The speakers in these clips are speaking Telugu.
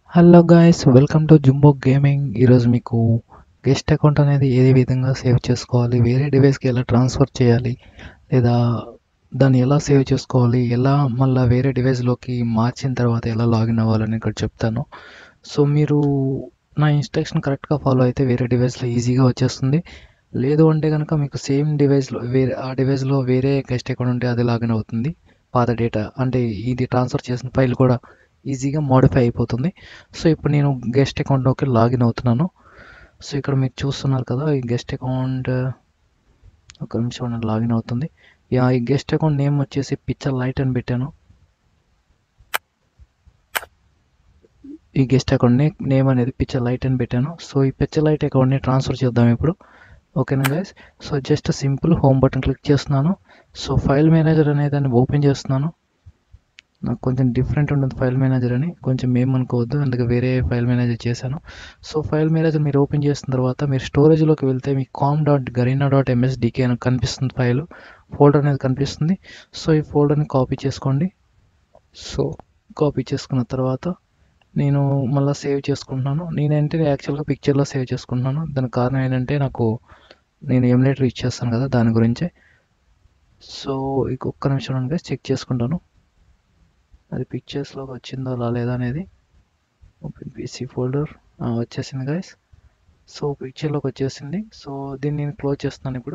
hello guys welcome to jumbo gaming ఈరోజు మీకు గెస్ట్ అకౌంట్ అనేది ఏ విధంగా సేవ్ చేసుకోవాలి వేరే డివైస్కి ఎలా ట్రాన్స్ఫర్ చేయాలి లేదా దాన్ని ఎలా సేవ్ చేసుకోవాలి ఎలా మళ్ళీ వేరే డివైస్లోకి మార్చిన తర్వాత ఎలా లాగిన్ అవ్వాలని ఇక్కడ చెప్తాను సో మీరు నా ఇన్స్ట్రక్షన్ కరెక్ట్గా ఫాలో అయితే వేరే డివైస్లో ఈజీగా వచ్చేస్తుంది లేదు అంటే కనుక మీకు సేమ్ డివైస్లో వేరే ఆ డివైస్లో వేరే గెస్ట్ అకౌంట్ ఉంటే అది లాగిన్ అవుతుంది పాత డేటా అంటే ఇది ట్రాన్స్ఫర్ చేసిన ఫైల్ కూడా ఈజీగా మోడిఫై అయిపోతుంది సో ఇప్పుడు నేను గెస్ట్ అకౌంట్లోకి లాగిన్ అవుతున్నాను సో ఇక్కడ మీరు చూస్తున్నారు కదా ఈ గెస్ట్ అకౌంట్ ఒక నిమిషం లాగిన్ అవుతుంది యా ఈ గెస్ట్ అకౌంట్ నేమ్ వచ్చేసి పిక్చర్ లైట్ అని పెట్టాను ఈ గెస్ట్ అకౌంట్ నే నేమ్ అనేది పిక్చర్ లైట్ అని పెట్టాను సో ఈ పిక్చర్ లైట్ అకౌంట్ని ట్రాన్స్ఫర్ చేద్దాం ఇప్పుడు ఓకేనా guys so just simple home button click చేస్తున్నాను సో ఫైల్ మేనేజర్ అనేది దాన్ని ఓపెన్ చేస్తున్నాను నాకు కొంచెం డిఫరెంట్ ఉంటుంది ఫైల్ మేనేజర్ అని కొంచెం ఏమనుకోవద్దు అందుకే వేరే ఫైల్ మేనేజర్ చేశాను సో ఫైల్ మేనేజర్ మీరు ఓపెన్ చేసిన తర్వాత మీరు స్టోరేజ్లోకి వెళ్తే మీకు com dot Garena dot MSDK అని కనిపిస్తుంది ఫైల్ ఫోల్డర్ అనేది కనిపిస్తుంది సో ఈ ఫోల్డర్ని కాపీ చేసుకోండి సో కాపీ చేసుకున్న తర్వాత నేను మళ్ళీ సేవ్ చేసుకుంటున్నాను నేనంటే యాక్చువల్గా పిక్చర్లో సేవ్ చేసుకుంటున్నాను దానికి కారణం ఏంటంటే నాకు నేను ఎమ్యులేటర్ ఇచ్చేస్తాను కదా దాని గురించే సో ఇక ఒక్క నిమిషం అనగా చెక్ చేసుకుంటాను అది పిక్చర్స్లోకి వచ్చిందో రాలేదా అనేది ఓపెన్ పీసీ ఫోల్డర్ వచ్చేసింది గైస్ సో పిక్చర్లోకి వచ్చేసింది సో దీన్ని నేను క్లోజ్ చేస్తున్నాను ఇప్పుడు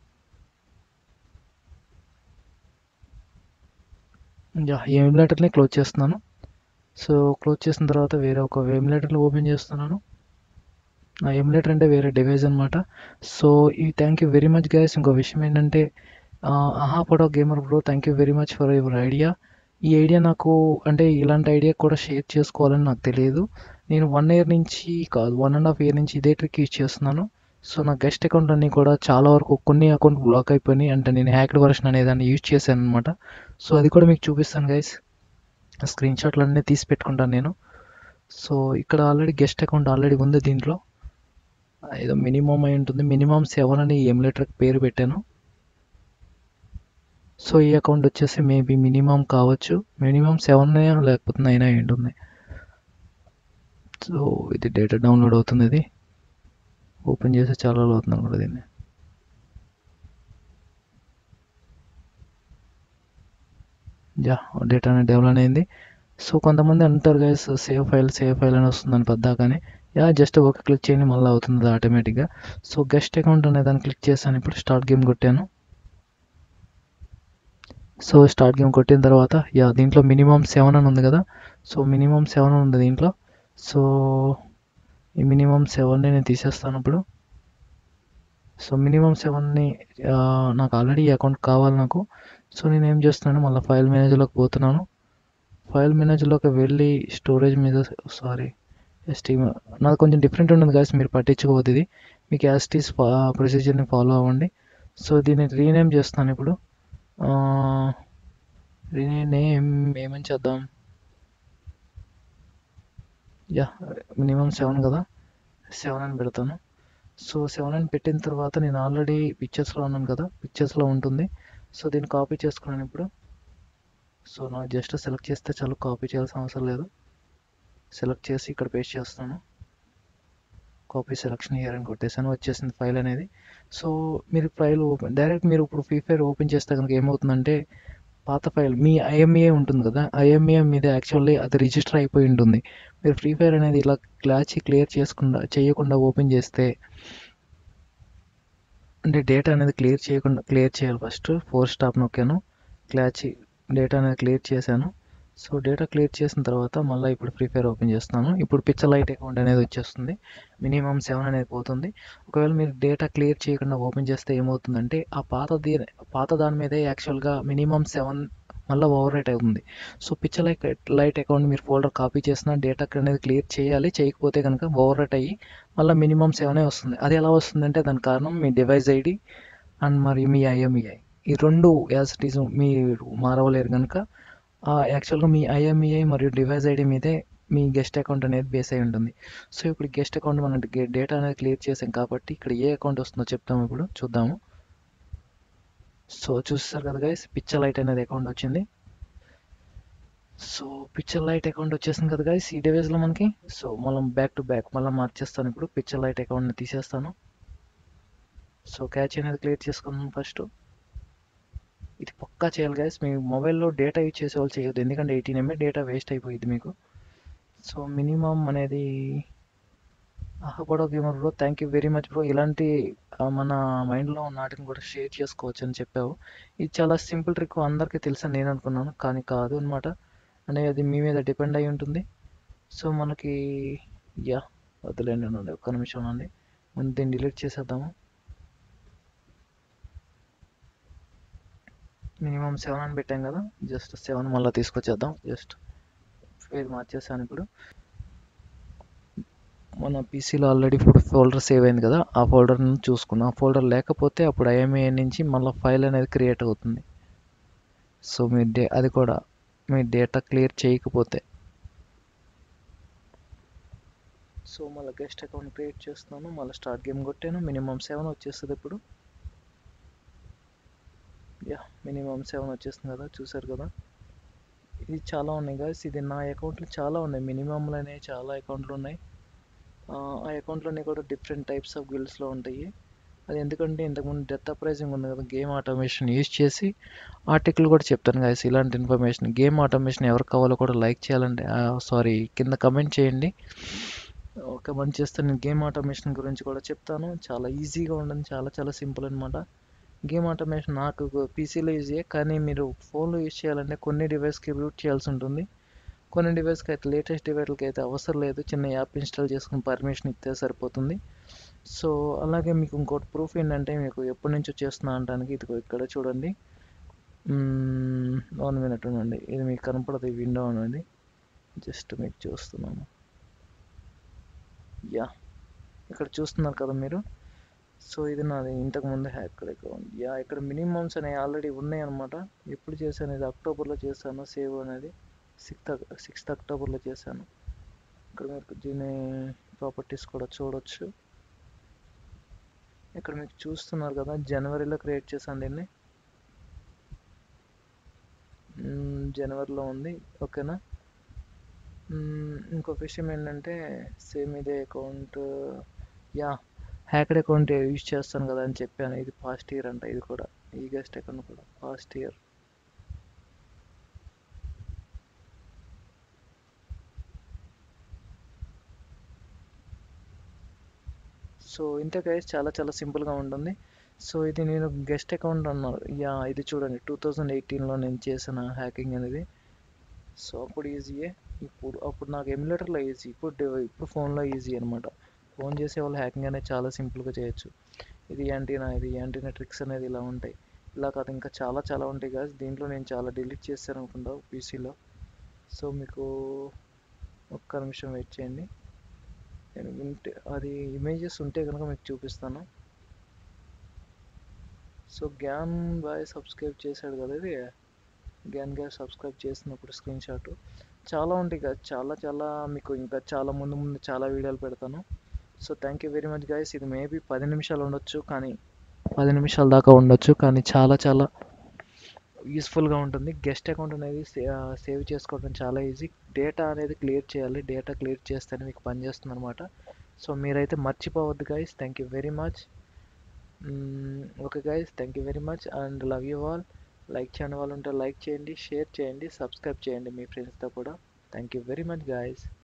ఈ ఎమ్యులేటర్ని క్లోజ్ చేస్తున్నాను సో క్లోజ్ చేసిన తర్వాత వేరే ఒక ఎమ్యులేటర్ని ఓపెన్ చేస్తున్నాను ఆ ఎమ్యులేటర్ అంటే వేరే డివైస్ అనమాట సో ఈ thank you very much guys ఇంకో విషయం ఏంటంటే ఆహా photo gamer bro thank you very much for your idea ఈ ఐడియా నాకు అంటే ఇలాంటి ఐడియా కూడా షేర్ చేసుకోవాలని నాకు తెలియదు నేను వన్ ఇయర్ నుంచి కాదు వన్ అండ్ హాఫ్ ఇయర్ నుంచి ఇదే ట్రిక్ యూజ్ చేస్తున్నాను సో నా గెస్ట్ అకౌంట్ అన్నీ కూడా చాలా వరకు కొన్ని అకౌంట్ బ్లాక్ అయిపోయినాయి అంటే నేను హ్యాక్డ్ వర్షన్ అనే దాన్ని యూజ్ చేశాను అనమాట సో అది కూడా మీకు చూపిస్తాను గైస్ స్క్రీన్ షాట్లు అన్నీ తీసి పెట్టుకుంటాను నేను సో ఇక్కడ ఆల్రెడీ గెస్ట్ అకౌంట్ ఆల్రెడీ ఉంది దీంట్లో ఏదో మినిమం అయి ఉంటుంది మినిమం సెవెన్ అని ఎమ్యులేటర్కి పేరు పెట్టాను సో ఈ అకౌంట్ వచ్చేసి మేబీ మినిమం కావచ్చు మినిమం సెవెన్ లేకపోతే నైన్ అయి ఉంటుంది సో ఇది డేటా డౌన్లోడ్ అవుతుంది ఇది ఓపెన్ చేసి చాలా రోజులు అవుతుంది కూడా దీన్ని యా డేటా అనేది డెవలప్ అయింది సో కొంతమంది అంటారు guys save file save file అని వస్తుందని పద్దాకని యా జస్ట్ ఒక క్లిక్ చేయండి మళ్ళీ అవుతుంది ఆటోమేటిక్గా సో గెస్ట్ అకౌంట్ అనే దాన్ని క్లిక్ చేశాను ఇప్పుడు స్టార్ట్ గేమ్ కొట్టాను సో స్టార్ట్ గేమ్ కొట్టిన తర్వాత యా దీంట్లో మినిమం సెవెన్ అని ఉంది కదా సో మినిమం సెవెన్ ఉంది దీంట్లో సో ఈ మినిమం సెవెన్ని నేను తీసేస్తాను ఇప్పుడు సో మినిమం సెవెన్ని నాకు ఆల్రెడీ ఈ అకౌంట్ కావాలి నాకు సో నేను ఏం చేస్తున్నాను మళ్ళీ ఫైల్ మేనేజర్లోకి పోతున్నాను ఫైల్ మేనేజర్లోకి వెళ్ళి స్టోరేజ్ మీద సారీ ఎస్టీమ్ నాది కొంచెం డిఫరెంట్ ఉంటుంది కదా మీరు పట్టించుకోవద్దు ఇది మీకు యాస్టీస్ ప్రొసీజర్ని ఫాలో అవ్వండి సో దీన్ని రీనేమ్ చేస్తాను ఇప్పుడు రీనేమ్ ఏమని చేద్దాం యా మినిమం సెవెన్ కదా సెవెన్ అని పెడతాను సో సెవెన్ అని పెట్టిన తర్వాత నేను ఆల్రెడీ పిక్చర్స్లో ఉన్నాను కదా పిక్చర్స్లో ఉంటుంది సో దీన్ని కాపీ చేసుకున్నాను ఇప్పుడు సో నాకు జస్ట్ సెలెక్ట్ చేస్తే చాలు కాపీ చేయాల్సిన అవసరం లేదు సెలెక్ట్ చేసి ఇక్కడ పేస్ట్ చేస్తాను కాపీ సెలక్షన్ ఇయర్ అని కొట్టేసాను వచ్చేసింది ఫైల్ అనేది సో మీరు ఫైల్ ఓపెన్ డైరెక్ట్ మీరు ఇప్పుడు ఫ్రీ ఫైర్ ఓపెన్ చేస్తే కనుక ఏమవుతుందంటే పాత ఫైల్ మీ ఐఎంఏ ఉంటుంది కదా ఐఎంఏ మీద యాక్చువల్లీ అది రిజిస్టర్ అయిపోయి ఉంటుంది మీరు ఫ్రీ ఫైర్ అనేది ఇలా క్లాచ్ క్లియర్ చేసుకుండా చేయకుండా ఓపెన్ చేస్తే అంటే డేటా అనేది క్లియర్ చేయకుండా క్లియర్ చేయాలి ఫస్ట్ ఫోర్ స్టాప్ నొక్కాను క్లాచ్ డేటా అనేది క్లియర్ చేశాను సో డేటా క్లియర్ చేసిన తర్వాత మళ్ళీ ఇప్పుడు ఫ్రీ ఫైర్ ఓపెన్ చేస్తున్నాను ఇప్పుడు పిక్చర్ లైట్ అకౌంట్ అనేది వచ్చేస్తుంది మినిమం సెవెన్ అనేది పోతుంది ఒకవేళ మీరు డేటా క్లియర్ చేయకుండా ఓపెన్ చేస్తే ఏమవుతుందంటే ఆ పాతది పాత దాని మీదే యాక్చువల్గా మినిమం సెవెన్ మళ్ళీ ఓవర్ రైట్ అవుతుంది so picture light light account మీరు ఫోల్డర్ కాపీ చేసిన డేటా అనేది క్లియర్ చేయాలి చేయకపోతే కనుక ఓవర్ రైట్ అయ్యి మళ్ళీ మినిమం సెవెనే వస్తుంది అది ఎలా వస్తుందంటే దాని కారణం మీ డివైస్ ఐడి అండ్ మరి మీ ఐఎంఈఐ ఈ రెండు యాజ్ ఇట్ ఈజ్ మీరు మారవలేరు కనుక యాక్చువల్గా మీ ఐఎంఈఐ మరియు డివైస్ ఐడి మీదే మీ గెస్ట్ అకౌంట్ అనేది బేస్ అయి ఉంటుంది సో ఇప్పుడు గెస్ట్ అకౌంట్ మనం డేటా అనేది క్లియర్ చేసాం కాబట్టి ఇక్కడ ఏ అకౌంట్ వస్తుందో చెప్తాము ఇప్పుడు చూద్దాము సో చూస్తారు కదా గైస్ పిక్చర్ లైట్ అనేది అకౌంట్ వచ్చింది సో పిక్చర్ లైట్ అకౌంట్ వచ్చేసింది కదా guys ఈ డివైస్లో మనకి సో మనం బ్యాక్ టు బ్యాక్ మళ్ళీ మార్చేస్తాను ఇప్పుడు పిక్చర్ లైట్ అకౌంట్ని తీసేస్తాను సో క్యాచ్ అనేది క్లియర్ చేసుకుందాం ఫస్ట్ ఇది పక్కా చేయాలి గైస్ మీ మొబైల్లో డేటా యూజ్ చేసే వాళ్ళు చేయొద్దు ఎందుకంటే ఎయిటీన్ ఎంఏ డేటా వేస్ట్ అయిపోయింది మీకు సో మినిమం అనేది ఆహపడో gamer bro thank you very much bro ఇలాంటి ఆ, మన మైండ్లో ఉన్న వాటిని కూడా షేర్ చేసుకోవచ్చు అని చెప్పావు ఇది చాలా సింపుల్ ట్రిక్ అందరికీ తెలుసని నేను అనుకున్నాను కానీ కాదు అనమాట అంటే అది మీ మీద డిపెండ్ అయి ఉంటుంది సో మనకి యా వదిలేండి ఉండండి ఒక్క నిమిషం అండి ముందు దీన్ని డిలీట్ చేసేద్దాము మినిమం సెవెన్ అని పెట్టాం కదా జస్ట్ సెవెన్ మళ్ళీ తీసుకొచ్చేద్దాం జస్ట్ పేరు మార్చేసాను ఇప్పుడు మన పీసీలో ఆల్రెడీ ఇప్పుడు ఫోల్డర్ సేవ్ అయింది కదా ఆ ఫోల్డర్ని చూసుకున్నాం ఆ ఫోల్డర్ లేకపోతే అప్పుడు ఐఎంఏ నుంచి మళ్ళీ ఫైల్ అనేది క్రియేట్ అవుతుంది సో మీ డే అది కూడా మీ డేటా క్లియర్ చేయకపోతే సో మళ్ళీ గెస్ట్ అకౌంట్ క్రియేట్ చేస్తున్నాను మళ్ళీ స్టార్ట్ గేమ్ కొట్టాను మినిమం సెవెన్ వచ్చేస్తుంది ఇప్పుడు యా మినిమం సెవెన్ వచ్చేస్తుంది కదా చూసారు కదా ఇది చాలా ఉన్నాయి గాయస్ ఇది నా అకౌంట్లో చాలా ఉన్నాయి మినిమంలోనే చాలా అకౌంట్లు ఉన్నాయి ఆ అకౌంట్లోనే కూడా డిఫరెంట్ టైప్స్ ఆఫ్ గిల్డ్స్లో ఉంటాయి అది ఎందుకంటే ఇంతకుముందు డెత్ అప్రైజింగ్ ఉంది కదా గేమ్ ఆటోమేషన్ యూజ్ చేసి ఆర్టికల్ కూడా చెప్తాను గాయస్ ఇలాంటి ఇన్ఫర్మేషన్ గేమ్ ఆటోమేషన్ ఎవరికి కావాలో కూడా లైక్ చేయాలంటే సారీ కింద కమెంట్ చేయండి కమెంట్ చేస్తే నేను గేమ్ ఆటోమేషన్ గురించి కూడా చెప్తాను చాలా ఈజీగా ఉంటుంది చాలా చాలా సింపుల్ అనమాట గేమ్ ఆటోమేషన్ నాకు పీసీలో యూజ్ అయ్యే కానీ మీరు ఫోన్లో యూజ్ చేయాలంటే కొన్ని డివైస్కి రూట్ చేయాల్సి ఉంటుంది కొన్ని డివైస్కి అయితే లేటెస్ట్ డివైస్కి అయితే అవసరం లేదు చిన్న యాప్ ఇన్స్టాల్ చేసుకుని పర్మిషన్ ఇస్తే సరిపోతుంది సో అలాగే మీకు ఇంకోటి ప్రూఫ్ ఏంటంటే మీకు ఎప్పటి నుంచో చేస్తున్నా అనడానికి ఇది ఇక్కడ చూడండి వన్ మినిట్ ఉండండి ఇది మీకు కనపడదు ఈ విండో అనేది జస్ట్ మీకు చూస్తున్నాను యా ఇక్కడ చూస్తున్నారు కదా మీరు సో ఇది నాది ఇంతకు ముందు హ్యాక్ అకౌంట్ యా ఇక్కడ మినిమమ్స్ అనేవి ఆల్రెడీ ఉన్నాయి అనమాట ఎప్పుడు చేశాను ఇది అక్టోబర్లో చేశాను సేవ్ అనేది సిక్స్త్ సిక్స్త్ అక్టోబర్లో చేశాను ఇక్కడ మీరు దీని ప్రాపర్టీస్ కూడా చూడొచ్చు ఇక్కడ మీకు చూస్తున్నారు కదా జనవరిలో క్రియేట్ చేశాను దీన్ని మ్మ్, జనవరిలో ఉంది ఓకేనా మ్మ్, ఇంకో విషయం ఏంటంటే సేమ్ ఇదే account yeah hacked account use చేస్తాను కదా అని చెప్పాను ఇది పాస్ట్ ఇయర్ అంట ఇది కూడా ఈ గెస్ట్ అకౌంట్ కూడా పాస్ట్ ఇయర్ సో ఇంతే గైస్ చాలా చాలా సింపుల్గా ఉంటుంది సో ఇది నేను గెస్ట్ అకౌంట్ అన్నారు యా ఇది చూడండి టూ థౌజండ్ ఎయిటీన్లో నేను చేసిన హ్యాకింగ్ అనేది సో అప్పుడు ఈజీయే ఇప్పుడు అప్పుడు నాకు ఎమ్యులేటర్లో ఈజీ ఇప్పుడు డివ- ఇప్పుడు ఫోన్లో ఈజీ అనమాట ఫోన్ చేసే వాళ్ళు హ్యాకింగ్ అనేది చాలా సింపుల్గా చేయొచ్చు ఇది యాంటీనా ఇది యాంటీనా ట్రిక్స్ అనేది ఇలా ఉంటాయి ఇలా కాదు ఇంకా చాలా చాలా ఉంటాయి కదా దీంట్లో నేను చాలా డిలీట్ చేస్తాను అనుకుంటా పీసీలో సో మీకు ఒక్క నిమిషం వెయిట్ చేయండి నేను ఉంటే అది ఇమేజెస్ ఉంటే కనుక మీకు చూపిస్తాను సో గ్యాన్ బాయ్ సబ్స్క్రైబ్ చేశాడు కదా ఇది గ్యాన్ గాయ్ సబ్స్క్రైబ్ చేసినప్పుడు స్క్రీన్ షాట్ చాలా ఉంటాయి కదా చాలా చాలా మీకు ఇంకా చాలా ముందు ముందు చాలా వీడియోలు పెడతాను so thank you very much guys ఇది మేబీ పది నిమిషాలు ఉండొచ్చు కానీ పది నిమిషాల దాకా ఉండొచ్చు కానీ చాలా చాలా యూస్ఫుల్గా ఉంటుంది గెస్ట్ అకౌంట్ అనేది సేవ్ చేసుకోవడం చాలా ఈజీ డేటా అనేది క్లియర్ చేయాలి డేటా క్లియర్ చేస్తేనే మీకు పనిచేస్తుంది అనమాట సో మీరైతే మర్చిపోవద్దు guys thank you very much okay guys thank you very much and love you all like చేయని వాళ్ళు ఉంటే లైక్ చేయండి షేర్ చేయండి సబ్స్క్రైబ్ చేయండి మీ ఫ్రెండ్స్తో కూడా thank you very much guys